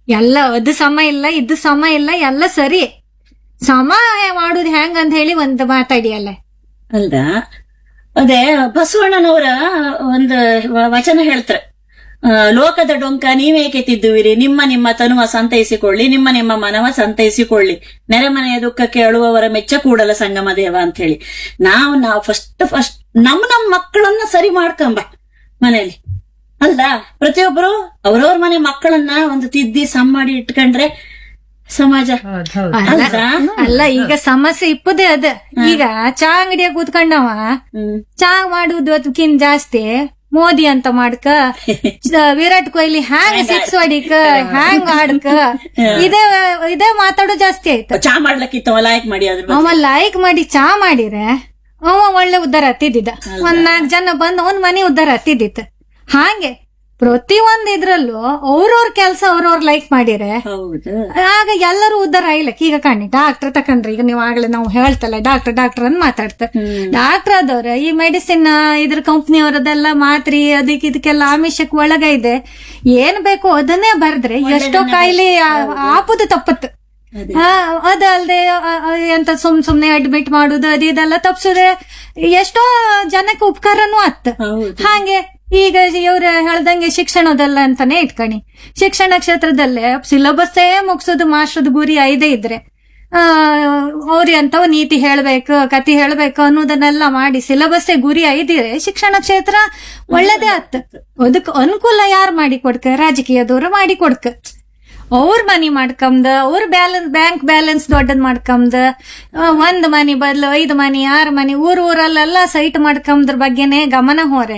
ಎಲ್ಲ ಅದು ಸಮ ಇಲ್ಲ ಇದು ಸಮ ಇಲ್ಲ ಎಲ್ಲ ಸರಿ ಸಮ ಮಾಡುದು ಹೆಂಗ್ ಅಂತ ಹೇಳಿ ಒಂದು ಮಾತಾಡಿ ಅಲ್ಲ ಅಲ್ದ ಅದೇ ಬಸವಣ್ಣನವರ ಒಂದು ವ- ವಚನ ಹೇಳ್ತಾರೆ ಆ, ಲೋಕದ ಡೊಂಕ ನೀವೇಕೆ ತಿದ್ದುವಿರಿ ನಿಮ್ಮ ನಿಮ್ಮ ತನುವ ಸಂತೈಸಿಕೊಳ್ಳಿ ನಿಮ್ಮ ನಿಮ್ಮ ಮನವ ಸಂತೈಸಿಕೊಳ್ಳಿ ನೆರೆಮನೆಯ ದುಃಖಕ್ಕೆ ಅಳುವವರ ಮೆಚ್ಚ ಕೂಡಲ ಸಂಗಮ ದೇವ ಅಂತ ಹೇಳಿ ನಾವು ನಾವು ಫಸ್ಟ್ ಫಸ್ಟ್ ನಮ್ ನಮ್ ಮಕ್ಕಳನ್ನ ಸರಿ ಮಾಡ್ಕೊಂಬ ಮನೇಲಿ ಅಲ್ದ ಪ್ರತಿಯೊಬ್ಬರು ಅವ್ರವ್ರ ಮನೆ ಮಕ್ಕಳನ್ನ ಒಂದು ತಿದ್ದಿ ಸಮ್ ಮಾಡಿ ಇಟ್ಕೊಂಡ್ರೆ ಸಮಾಜ ಅಲ್ಲ ಅಲ್ದಾ? ಅಲ್ಲ ಈಗ ಸಮಸ್ಯೆ ಇಪ್ಪದೇ ಅದ ಈಗ ಚಾ ಅಂಗಡಿಯಾಗ ಕೂತ್ಕೊಂಡವ ಹ್ಮ್ ಚಾ ಮಾಡುದು ಅದಕ್ಕಿಂತ ಜಾಸ್ತಿ ಮೋದಿ ಅಂತ ಮಾಡ್ಕ ಚ- ವಿರಾಟ್ ಕೊಹ್ಲಿ ಹ್ಯಾಂಗ್ ಸಿಕ್ಸ್ ಹೊಡಿಕ ಹ್ಯಾಂಗ್ ಆಡ್ಕ ಇದೇ ಇದೇ ಮಾತಾಡೋ ಜಾಸ್ತಿ ಆಯ್ತು ಚಾ ಮಾಡ್ಲಕ್ಕಿತ್ತವ ಲೈಕ್ ಮಾಡಿ ಅದ್ರ ಬಗ್ಗೆ. ಅವ ಲೈಕ್ ಮಾಡಿ ಚಾ ಮಾಡಿರೆ ಅವ ಒಳ್ಳೆ ಉದ್ದಾರ ಹತ್ತಿದ್ದ ಒಂದ್ ನಾಲ್ಕ್ ಜನ ಬಂದ್ ಒಂದ್ ಮನೆ ಉದ್ದಾರ ಹತ್ತಿದ್ದಿತ್ತು ಹಾಗೆ ಪ್ರತಿ ಒಂದ್ ಇದ್ರಲ್ಲೂ ಅವ್ರವ್ರ ಕೆಲ್ಸ ಅವ್ರವ್ರ ಲೈಕ್ ಮಾಡಿರೆ ಹೌದು ಆಗ ಎಲ್ಲರೂ ಉದ್ದಾರ ಆಯ್ಲಕ್ ಈಗ ಕಾಣಿ ಡಾಕ್ಟರ್ ತಕೊಂಡ್ರಿ ಈಗ ನೀವು ಆಗ್ಲೇ ನಾವು ಹೇಳ್ತಲ್ಲ ಡಾಕ್ಟರ್ ಡಾಕ್ಟರ್ ಅಂತ ಮಾತಾಡ್ತಾರೆ ಡಾಕ್ಟರ್ ಆದವ್ರ ಈ ಮೆಡಿಸಿನ್ ಇದ್ರ ಕಂಪ್ನಿಯವರದೆಲ್ಲ ಮಾತ್ರಿ ಅದಕ್ಕೆ ಇದಕ್ಕೆಲ್ಲ ಆಮಿಷಕ್ ಒಳಗ ಇದೆ ಏನ್ ಬೇಕು ಅದನ್ನೇ ಬರ್ದ್ರೆ ಎಷ್ಟೋ ಕಾಯಿಲೆ ಆ- ಆಪುದು ತಪ್ಪತ್ತು ಆ, ಅದಲ್ದೆ ಆ, ಆ, ಎಂತ ಸುಮ್ ಸುಮ್ನೆ ಅಡ್ಮಿಟ್ ಮಾಡುದು ಅದು ಇದೆಲ್ಲ ತಪ್ಸುದೆ ಎಷ್ಟೋ ಜನಕ್ಕೆ ಉಪಕಾರನೂ ಆತ್ ಹೌದು ಹಾಗೆ ಈಗ ಇವ್ರ ಹೇಳ್ದಂಗೆ ಶಿಕ್ಷಣದಲ್ಲ ಅಂತಾನೆ ಇಟ್ಕಣಿ ಶಿಕ್ಷಣ ಕ್ಷೇತ್ರದಲ್ಲೇ ಸಿಲಬಸ್ಸೇ ಮುಗ್ಸೋದು ಮಾಸ್ಟರ್ದ ಗುರಿ ಐದೇ ಇದ್ರೆ ಆ ಅವ್ರಿ ಅಂತವ್ ನೀತಿ ಹೇಳ್ಬೇಕು ಕತಿ ಹೇಳ್ಬೇಕು ಅನ್ನೋದನ್ನೆಲ್ಲ ಮಾಡಿ ಸಿಲಬಸ್ಸೇ ಗುರಿ ಐದಿದ್ರೆ ಶಿಕ್ಷಣ ಕ್ಷೇತ್ರ ಒಳ್ಳೇದೇ ಆತ್ ಅದಕ್ ಅನುಕೂಲ ಯಾರು ಮಾಡಿ ಕೊಡ್ಕ ರಾಜಕೀಯದವ್ರು ಮಾಡಿ ಕೊಡ್ಕ ಅವ್ರ ಮನಿ ಮಾಡ್ಕಂದ ಅವ್ರ ಬ್ಯಾಲೆನ್ಸ್ ಬ್ಯಾಂಕ್ ಬ್ಯಾಲೆನ್ಸ್ ದೊಡ್ಡದ್ ಮಾಡ್ಕಂದ ಆ, ಒಂದ್ ಮನಿ ಬದ್ಲು ಐದ್ ಮನಿ ಆರ್ ಮನಿ ಊರ್ ಊರಲ್ಲೆಲ್ಲ ಸೈಟ್ ಮಾಡ್ಕಂದ್ರ ಬಗ್ಗೆನೆ ಗಮನ ಹೋರೆ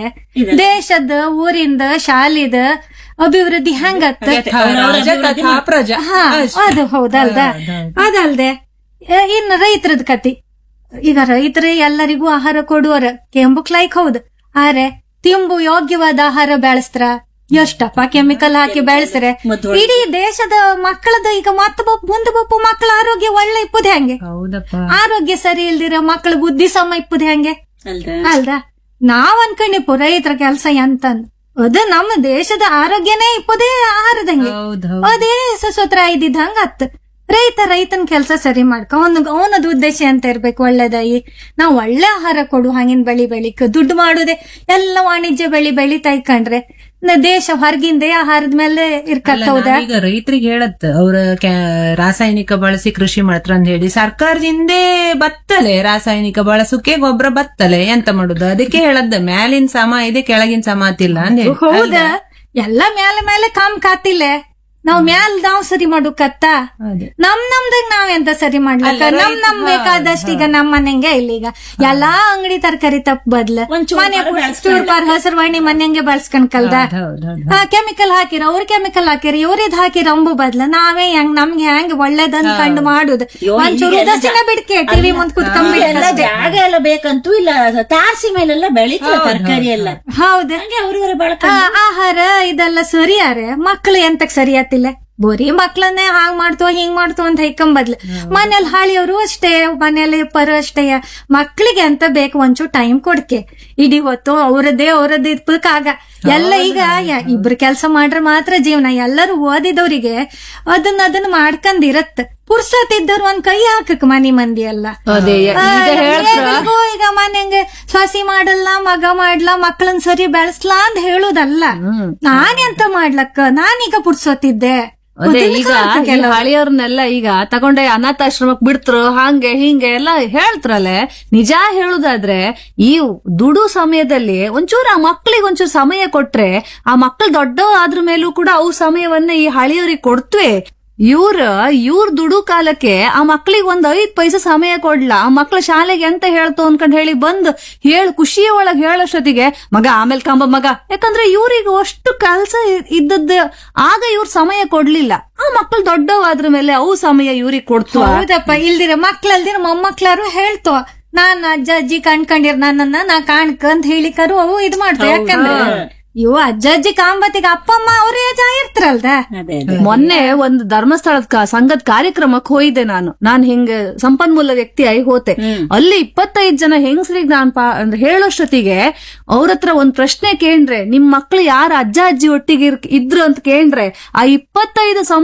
ದೇಶದ ಊರಿಂದ ಶಾಲಿದ ಅಭಿವೃದ್ಧಿ ಹೆಂಗತ್ತ ರಾಜ ತಥಾ ಪ್ರಜಾ ಹಾ ಅದು ಹೌದಲ್ದ ಅದಲ್ದೆ ಆ, ಇನ್ನು ರೈತರದ್ ಕತಿ ಈಗ ರೈತರೇ ಎಲ್ಲರಿಗೂ ಆಹಾರ ಕೊಡುವರ ಕೆಂಬುಕ್ ಲೈಕ್ ಹೌದು ಆರೆ ತಿಂಬು ಯೋಗ್ಯವಾದ ಆಹಾರ ಬೆಳೆಸ್ತ್ರ ಎಷ್ಟಪ್ಪ ಕೆಮಿಕಲ್ ಹಾಕಿ ಬೆಳೆಸ್ರೆ ಮತ್ತ್ ಇಡೀ ದೇಶದ ಮಕ್ಕಳದ ಈಗ ಮತ್ತ ಬಪ್ ಮುಂದೆ ಬಪ್ಪ ಮಕ್ಕಳ ಆರೋಗ್ಯ ಒಳ್ಳೆ ಇಪ್ಪುದು ಹೆಂಗೆ ಹೌದಪ್ಪ ಆರೋಗ್ಯ ಸರಿ ಇಲ್ದಿರ ಮಕ್ಕಳ ಬುದ್ಧಿ ಸಮ ಇಪ್ಪುದು ಹೆಂಗೆ ಅಲ್ದ ಅಲ್ದ ನಾವ್ ಅನ್ಕೊಂಡಿಪ್ಪು ರೈತರ ಕೆಲ್ಸ ಎಂತಂದ್ ಅದು ನಮ್ಮ ದೇಶದ ಆರೋಗ್ಯನೇ ಇಪ್ಪದೇ ಆಹಾರದಂಗೆ ಹೌದ್ ಅದೇ ಸಸೋತ್ರ ಇದ್ದಿದ್ದಂಗ ಅತ್ ರೈತ ರೈತನ ಕೆಲಸ ಸರಿ ಮಾಡ್ಕ ಅವನ ಅವನದ ಉದ್ದೇಶ ಅಂತ ಇರ್ಬೇಕು ಒಳ್ಳೇದಾಗಿ ನಾವ್ ಒಳ್ಳೆ ಆಹಾರ ಕೊಡು ಹಂಗಿನ ಬೆಳಿ ಬೆಳಿಕ್ ದುಡ್ಡು ಮಾಡುದೇ ಎಲ್ಲ ವಾಣಿಜ್ಯ ಬೆಳಿ ಬೆಳಿ ತೈಕೊಂಡ್ರೆ ನ- ದೇಶ ಹೊರಗಿಂದೇ ಆಹಾರದ ಮೇಲೆ ಇರ್ಕತ್ತ ಹೌದಾ ಈಗ ರೈತರಿಗೆ ಹೇಳತ್ ಅವ್ರ ಕ್ಯಾ- ರಾಸಾಯನಿಕ ಬಳಸಿ ಕೃಷಿ ಮಾಡ್ತಾರ ಅಂತ ಹೇಳಿ ಸರ್ಕಾರದಿಂದೇ ಬತ್ತಲೆ ರಾಸಾಯನಿಕ ಬಳಸಕ್ಕೆ ಗೊಬ್ಬರ ಬತ್ತಲೆ ಎಂತ ಮಾಡುದು ಅದಕ್ಕೆ ಹೇಳದ್ ಮ್ಯಾಲಿನ ಸಮ ಇದೆ ಕೆಳಗಿನ ಸಮ ಆತಿಲ್ಲ ಅಂತ ಹೇಳಿ ಹೌದಾ ಎಲ್ಲ ಮೇಲೆ ಮೇಲೆ ಕಾಮ್ ಕಾತಿಲ್ಲ ನಾವ್ ಮ್ಯಾಲ್ ನಾವ್ ಸರಿ ಮಾಡುಕತ್ತ ಅದೇ. ನಮ್ ನಮ್ದಾಗ ನಾವೆಂತ ಸರಿ ಮಾಡ್ಲಕ್ಕ ನಮ್ ನಮ್ ಬೇಕಾದಷ್ಟು ಈಗ ನಮ್ ಮನೆಂಗೆ ಇಲ್ಲ ಈಗ ಎಲ್ಲಾ ಅಂಗಡಿ ತರಕಾರಿ ತಪ್ಪ ಬದ್ಲ ಒಂದ್ ಚೂರ್ ಮನೆ ಪಾರ್ ಬೆಳ್ಸ್ಕೊಂಡ್ ಚೂರ್ಪಾರ್ ಹಸರ್ವಾಣಿ ಮನೆಂಗೆ ಬೆಳ್ಸ್ಕೊಂಡ್ ಕಲ್ದ ಹೌದ್ ಹೌದ್ ಕೆಮಿಕಲ್ ಹಾಕಿರ ಅವ್ರ ಕೆಮಿಕಲ್ ಹಾಕಿರ ಇವ್ರಿದ್ ಹಾಕಿರ ಅಂಬು ಬದ್ಲ ನಾವೇ ಹೆಂಗ್ ನಮ್ಗೆ ಹೆಂಗ್ ಒಳ್ಳೇದಂದ್ ಕಂಡು ಮಾಡುದು ಅಯ್ಯೋ, ಒಂಚೂರು ಈಗೆಲ್ಲ ಉದಾಸೀನ ಬಿಡ್ಕೆ ಟಿವಿ ಮುಂದ್ ಎಲ್ಲ ಕುತ್ಕೊಂಡ್ಬಿಟ್ಟು ಜಾಗ ಎಲ್ಲ ಬೇಕಂತೂ ಇಲ್ಲ ತಾರಸಿ ಮೇಲೆಲ್ಲ ಬೆಳೀತದೆ ತರಕಾರಿ ಎಲ್ಲ ಹೌದು ಹಂಗೆ ಅವ್ರವ್ರ ಬಳಕ ಆ, ಆಹಾರ ಇದೆಲ್ಲ ಸರಿಯಾರೆ ಮಕ್ಳು ಎಂತಕ್ ಸರಿ ಆತಿಲ್ಲ ಬರೀ ಮಕ್ಳನ್ನೇ ಹಾಂಗ್ ಮಾಡ್ತೋ ಹಿಂಗ್ ಮಾಡ್ತೋ ಅಂತ ಹೈಕೊಂಬದ್ಲು ಮನೇಲಿ ಹಾಳಿಯವರು ಅಷ್ಟೇ ಮನೇಲಿ ಪರ ಅಷ್ಟೇ ಮಕ್ಳಿಗೆ ಅಂತ ಬೇಕು ಒಂಚೂರು ಟೈಮ್ ಕೊಡ್ಕೆ ಇಡೀ ಹೊತ್ತು ಅವ್ರದ್ದೇ ಅವ್ರದ್ದು ಇದ್ಬೇಕಾಗ ಎಲ್ಲ ಈಗ ಯ- ಇಬ್ರು ಕೆಲಸ ಮಾಡ್ರೆ ಮಾತ್ರ ಜೀವನ ಎಲ್ಲರೂ ಓದಿದವ್ರಿಗೆ ಅದನ್ನ ಅದನ್ನ ಮಾಡ್ಕಂದಿರತ್ ಪುರ್ಸತ್ತಿದ್ದವ್ರು ಒಂದ್ ಕೈ ಹಾಕಕ್ ಮನಿ ಮಂದಿ ಎಲ್ಲ ಅದೇ ಆ, ಈಗ ಹೇಳ್ತ್ರ ಏನಿಲ್ವೋ ಈಗ ಮನೆಗೆ ಸೊಸಿ ಮಾಡಲ್ಲ ಮಗ ಮಾಡ್ಲಾ ಮಕ್ಕಳನ್ ಸರಿ ಬೆಳೆಸ್ಲಾ ಅಂತ ಹೇಳುದಲ್ಲ ನಾನೆಂತ ಮಾಡ್ಲಕ್ಕ ನಾನೀಗ ಪುಡ್ಸೋತಿದ್ದೆ ಅದೇ ಈಗ ಈ ಹಳಿಯವ್ರನ್ನೆಲ್ಲ ಈಗ ತಗೊಂಡೆ ಅನಾಥಾಶ್ರಮಕ್ ಬಿಡ್ತ್ರು ಹಂಗೆ ಹಿಂಗೆ ಎಲ್ಲ ಹೇಳ್ತ್ರಲೆ ನಿಜ ಹೇಳುದಾದ್ರೆ ಈ ದುಡು ಸಮಯದಲ್ಲಿ ಒಂಚೂರು ಆ ಮಕ್ಳಿಗೆ ಒಂಚೂರು ಸಮಯ ಕೊಟ್ರೆ ಆ ಮಕ್ಳು ದೊಡ್ಡ ಆದ್ರ ಮೇಲೂ ಕೂಡ ಅವು ಸಮಯವನ್ನ ಈ ಹಳಿಯವ್ರಿಗೆ ಕೊಡ್ತ್ವೆ ಇವ್ರ ಇವ್ರ ದುಡು ಕಾಲಕ್ಕೆ ಆ ಮಕ್ಳಿಗೆ ಒಂದ್ ಐದ್ ಪೈಸೆ ಸಮಯ ಕೊಡ್ಲ ಆ ಮಕ್ಳ ಶಾಲೆಗೆ ಎಂತ ಹೇಳ್ತು ಅನ್ಕೊಂಡ್ ಹೇಳಿ ಬಂದ್ ಹೇಳ್ ಖುಷಿಯ ಒಳಗ್ ಹೇಳೋಷ್ಟೊತ್ತಿಗೆ ಮಗ ಆಮೇಲೆ ಕಂಬ ಮಗ ಯಾಕಂದ್ರೆ ಇವ್ರಿಗೆ ಅಷ್ಟು ಕೆಲ್ಸ ಇದ್ದದ್ದು ಆಗ ಇವ್ರ ಸಮಯ ಕೊಡ್ಲಿಲ್ಲ ಆ ಮಕ್ಳು ದೊಡ್ಡವಾದ್ರ ಮೇಲೆ ಅವು ಸಮಯ ಇವ್ರಿಗೆ ಕೊಡ್ತು ಹೌದಪ್ಪ ಇಲ್ದಿರ ಮಕ್ಳಲ್ದಿರ ಮೊಮ್ಮಕ್ಳಾರು ಹೇಳ್ತೋ ನಾನ್ ಅಜ್ಜ ಅಜ್ಜಿ ಕಣ್ಕೊಂಡಿರ್ ನನ್ನನ್ನ ನಾ ಕಾಣ್ಕ ಅಂತ ಹೇಳಿಕರು ಅವು ಇದ್ ಮಾಡ್ತಾವ ಯಾಕಂದ್ರೆ ಇವು ಅಜ್ಜ ಅಜ್ಜಿ ಕಾಂಬತ್ತಿಗೆ ಅಪ್ಪ ಅಮ್ಮ ಅವ್ರೇ ಏಜ್ ಆಗಿರ್ತಾರಲ್ದ ಅದೇ ಅದೇ ಮೊನ್ನೆ ಒಂದು ಧರ್ಮಸ್ಥಳದ ಕ- ಸಂಘದ ಕಾರ್ಯಕ್ರಮಕ್ಕೆ ಹೋಯ್ದೆ ನಾನು ನಾನ್ ಹಿಂಗ ಸಂಪನ್ಮೂಲ ವ್ಯಕ್ತಿ ಆಗಿ ಹೋತೆ ಅಲ್ಲಿ ಇಪ್ಪತ್ತೈದ್ ಜನ ಹೆಂಗಸರಿಗೆ ನಾನ್ ಪಾ ಅಂದ್ರೆ ಹೇಳೋಷ್ಟೊತ್ತಿಗೆ ಅವ್ರ ಹತ್ರ ಒಂದ್ ಪ್ರಶ್ನೆ ಕೇಂಡ್ರೆ ನಿಮ್ ಮಕ್ಳು ಯಾರ ಅಜ್ಜ ಅಜ್ಜಿ ಒಟ್ಟಿಗೆ ಇರ್- ಇದ್ರು ಅಂತ ಕೇಂಡ್ರೆ ಆ ಇಪ್ಪತ್ತೈದು